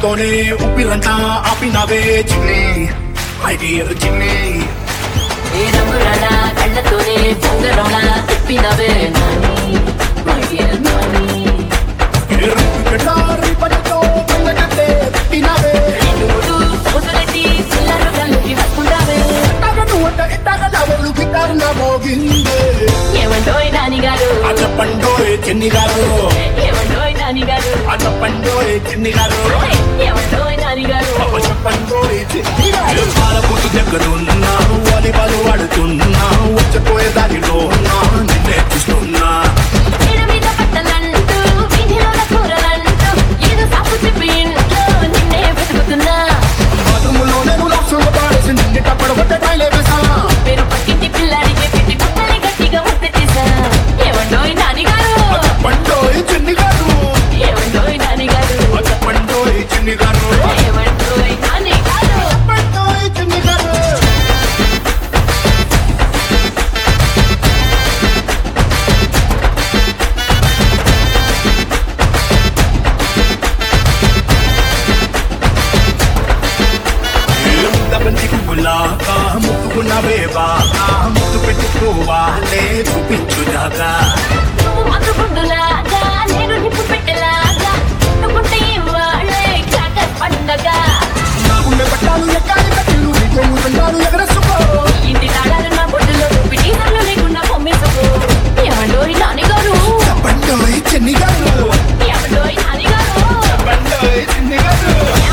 మాటలతోనే ఉప్పిరంతా ఆపినవే చిన్ని my dear చిన్ని ఏ రంగుల కళ్ళతోనే పొంగరంలా తిప్పినవే నాని మై డియర్ నాని ఎర్రి పనితో పిల్లకంటే తినవే నువ్వు పోతులెట్టి చిల్లర కలిపి వస్తుంటావే తగను వంట ఇట్టగ నవలు గిటారు నా మోగిందే ఏమంటోయ్ నాని గారు అన్న పండోయ్ చిన్ని గారు ఏమంటోయ్ నాని గారు అన్న పండోయ్ చిన్ని గారు ఏమంటోయ్ నాని గారు అన్న పండోయ్ చిన్ని గారు పాలపుటి దగ్గరున్నా వాలిబాలు ఆడుతున్నా వచ్చిపోయే దారిలో ఉన్నా నిన్నే చూస్తున్నా మేడ మీద పట్టలంటూ వీధిలోన కూరలంటూ ఏదో సాపు చెప్పి ఇంట్లో నిన్నే వెతుకుతున్నా బాత్రూములో నేను లక్షలు పాడేసి నిండిట పడగొట్ట టైలే వేసా మీరు పక్కింటి పిల్లాడికి పెట్టి కుక్కని గట్టిగా ముట్టేసా ఏమంటోయ్ నాని గారు పండోయ్ చిన్ని గారు ఏమంటోయ్ నాని గారు అన్న పండోయ్ చిన్ని గారు ఏమంటోయ్ నాని గారు పండోయ్ చిన్ని గారు బంతి పువ్వులాగా ముట్టుకున్నవే బాగా ముట్టు పెట్టుకోవాలే చూపించుదాకా నువ్వు మధుగుండులాగా నేను నిప్పు పెట్టలాగా నువ్వుంటే ఇవ్వాలే కాక పండగ నాకుండే పట్టాలు ఎక్కాలి కట్టిలు నీతో ఊరంటారు ఎగరేసుకో ఇంటి తాళాలు నా బొడ్డులో రూపి టీజర్లు లేకుండా పొమ్మేసుకో ఏమంటోయ్ నాని గారు పండోయ్ చిన్ని గారు ఏమంటోయ్ నాని గారు పండోయ్ చిన్ని గారు